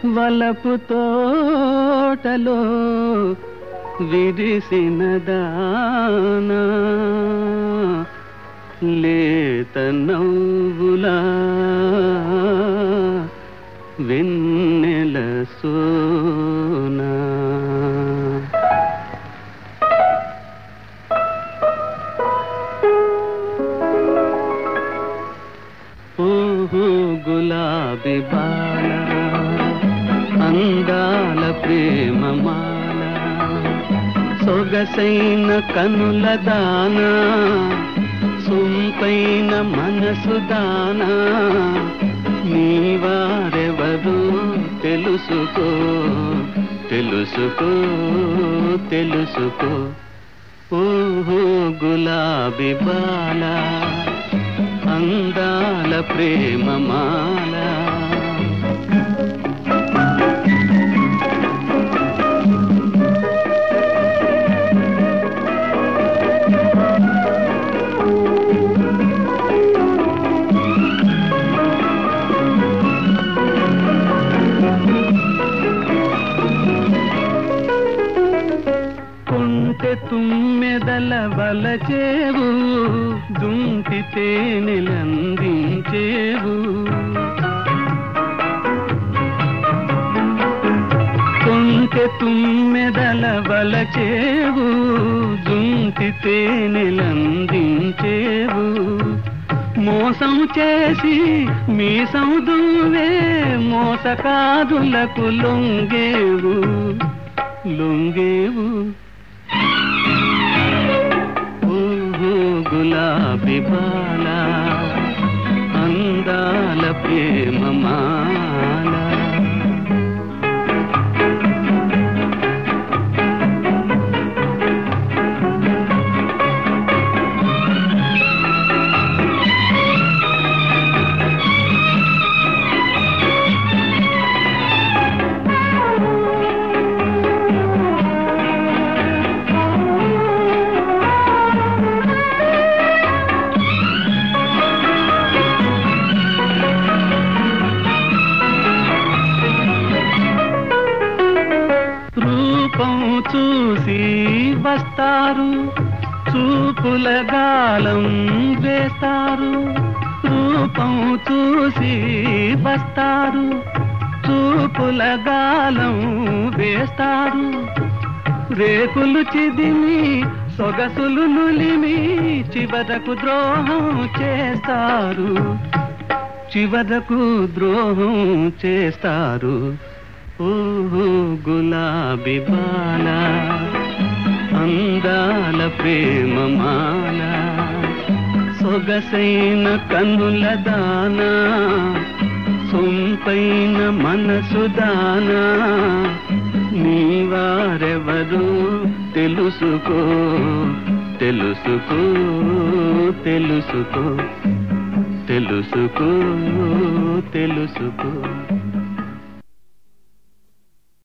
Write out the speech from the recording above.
వలపు తోటలో విరిసిన దానా లేత నవ్వులా వెన్నెల సోనా ఓహో గులాబీ బాల అందాల ప్రేమ మాల సొగసైన కనుల దానా సొంపైన మనసు దానా నీవారెవరు తెలుసుకో తెలుసుకో తెలుసుకో ఓహో గులాబీ బాల అందాల ప్రేమ మాల కొంటె తుమ్మెదల వలచేవు దుంటి తేనెలందించేవు కొంటె తుమ్మెదల వలచేవు దుంటి తేనెలందించేవు మోసం చేసి మీసం దువ్వే మోసకాదులకు లొంగేవు లొంగేవు ఓహో గులాబీ బాల అందాల ప్రేమ మాల రూపం చూసి వస్తారు చూపుల గాలం వేస్తారు రూపం చూసి వస్తారు చూపుల గాలం వేస్తారు రేకులు చిదిమి సొగసులు నులిమి చివరకు ద్రోహం చేస్తారు చివరకు ద్రోహం చేస్తారు ఓహో గులాబీ బాల అందాల ప్రేమ మాల సొగసైన కన్నుల దానా సొంపైన మనసు దానా నీవారెవరు తెలుసుకో తెలుసుకో తెలుసుకో తెలుసుకో తెలుసుకో